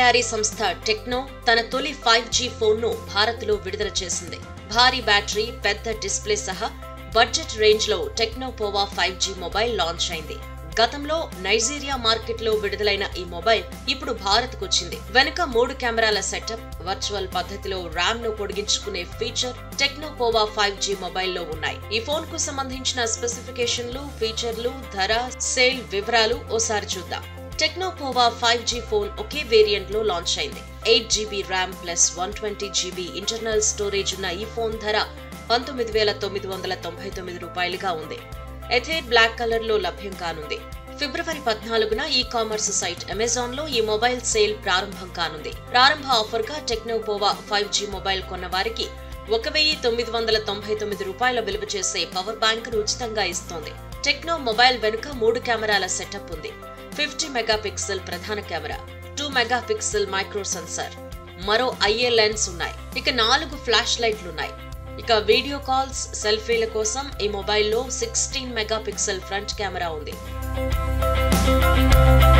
తయారీ సంస్థ టెక్నో తన తొలి ఫైవ్ జీ ఫోన్ను భారత్లో విడుదల చేసింది భారీ బ్యాటరీ పెద్ద డిస్ప్లే సహా బడ్జెట్ రేంజ్లో టెక్నో పోవా ఫైవ్ జీ మొబైల్ లాంచ్ అయింది గతంలో నైజీరియా మార్కెట్లో విడుదలైన ఈ మొబైల్ ఇప్పుడు భారత్కు వచ్చింది వెనుక మూడు కెమెరాల సెటప్ వర్చువల్ పద్ధతిలో ర్యామ్ ను పొడిగించుకునే ఫీచర్ టెక్నోపోవా ఫైవ్ జీ మొబైల్లో ఉన్నాయి ఈ ఫోన్ కు సంబంధించిన స్పెసిఫికేషన్లు ఫీచర్లు ధర సేల్ వివరాలు ఓసారి చూద్దాం టెక్నోపోవా ఫైవ్ జీ ఫోన్ ఒకే వేరియంట్ లో లాంచ్ అయింది eight GB RAM plus one twenty GB internal storage ఉన్న ఈ ఫోన్ ధర పంతొమ్మిది వేల తొమ్మిది వందల తొంభై తొమ్మిది రూపాయలుగా ఉంది ఎథైర్ బ్లాక్ కలర్ లో లభ్యం కానుంది ఫిబ్రవరి పద్నాలుగున ఈ కామర్స్ సైట్ అమెజాన్ లో ఈ మొబైల్ సేల్ ప్రారంభం కానుంది ప్రారంభ ఆఫర్ గా టెక్నోపోవా ఫైవ్ జీ మొబైల్ కొన్న వారికి ఒక వెయ్యి తొమ్మిది వందల తొంభై తొమ్మిది రూపాయల విలువ చేసే పవర్ బ్యాంక్ ను ఉచితంగా ఇస్తోంది టెక్నో మొబైల్ వెనుక మూడు కెమెరాల సెటప్ ఉంది ఫిఫ్టీ మెగాపిక్సెల్ ప్రధాన camera two megapixel micro sensor మరో ఐఏ లెన్స్ ఉన్నాయి ఇక నాలుగు ఫ్లాష్ లైట్లున్నాయి ఇక వీడియో కాల్స్ సెల్ఫీల కోసం ఈ మొబైల్లో సిక్స్టీన్ మెగాపిక్సెల్ ఫ్రంట్ కెమెరా ఉంది